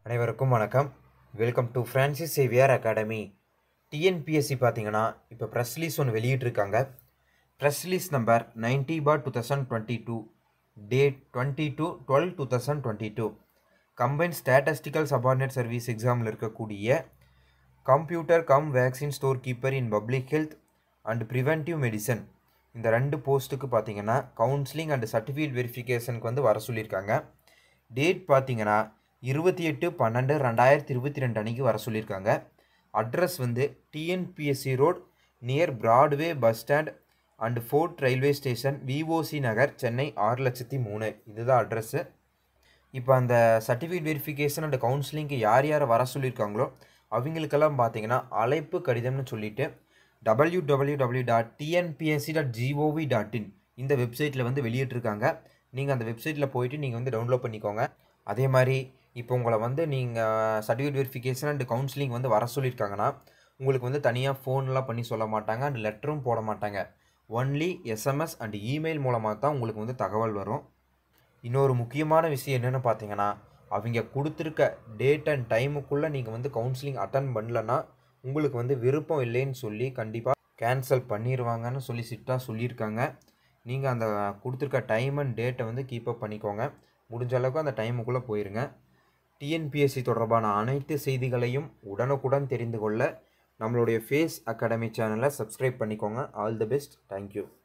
அனைவருக்கும் வணக்கம் welcome to Francis Xavier academy TNPSC பார்த்தீங்கன்னா இப்போ ப்ரெஸ் ரிலீஸ் ஒன்று வெளியிட்டிருக்காங்க press release number ninety four two thousand twenty two date twenty two twelve two thousand twenty two combine statistical subordinate service எக்ஸாமில் இருக்கக்கூடிய computer cum vaccine store keeper in public health and preventive medicine இந்த ரெண்டு போஸ்ட்டுக்கு பார்த்தீங்கன்னா counselling and certificate வெரிஃபிகேஷனுக்கு வந்து வர சொல்லியிருக்காங்க date பார்த்தீங்கன்னா இருபத்தி எட்டு பன்னெண்டு ரெண்டாயிரத்தி இருபத்தி ரெண்டு அன்றைக்கி வர சொல்லியிருக்காங்க அட்ரஸ் வந்து TNPSC road near Broadway bus stand and Fort railway station VOC Nagar Chennai ஆறு லட்சத்தி மூணு இதுதான் அட்ரஸ்ஸு இப்போ அந்த சர்டிஃபிகேட் வெரிஃபிகேஷன் அண்ட் கவுன்சிலிங்க்கு யார் யார் வர சொல்லியிருக்காங்களோ அவங்களுக்கெல்லாம் பார்த்தீங்கன்னா அழைப்பு கடிதம்னு சொல்லிட்டு W W W dot TNPSC dot GOV dot in இந்த வெப்சைட்டில் வந்து வெளியிட்டிருக்காங்க நீங்கள் அந்த வெப்சைட்டில் போயிட்டு நீங்கள் வந்து டவுன்லோட் பண்ணிக்கோங்க அதே மாதிரி இப்போ உங்களை வந்து நீங்கள் சர்டிஃபிகேட் வெரிஃபிகேஷன் அண்ட் கவுன்சிலிங் வந்து வர சொல்லியிருக்காங்கன்னா உங்களுக்கு வந்து தனியாக ஃபோன்லாம் பண்ணி சொல்ல மாட்டாங்க அண்ட் லெட்டரும் போட மாட்டாங்க ஒன்லி எஸ்எம்எஸ் அண்ட் இமெயில் மூலமாக தான் உங்களுக்கு வந்து தகவல் வரும் இன்னொரு முக்கியமான விஷயம் என்னென்னு பார்த்தீங்கன்னா அவங்க கொடுத்துருக்க டேட் அண்ட் டைமுக்குள்ளே நீங்கள் வந்து கவுன்சிலிங் அட்டன் பண்ணலன்னா உங்களுக்கு வந்து விருப்பம் இல்லைன்னு சொல்லி கண்டிப்பாக கேன்சல் பண்ணிடுவாங்கன்னு சொல்லி சிட்டாக சொல்லியிருக்காங்க நீங்கள் அந்த கொடுத்துருக்க டைம் அண்ட் டேட்டை வந்து கீப்பப் பண்ணிக்கோங்க முடிஞ்ச அளவுக்கு அந்த டைமுக்குள்ளே போயிருங்க டிஎன்பிஎஸ்சி தொடர்பான அனைத்து செய்திகளையும் உடனுக்குடன் தெரிந்து கொள்ள நம்மளுடைய ஃபேஸ் அகாடமி சேனலை சப்ஸ்கிரைப் பண்ணிக்கோங்க ஆல் தி பெஸ்ட் தேங்க்யூ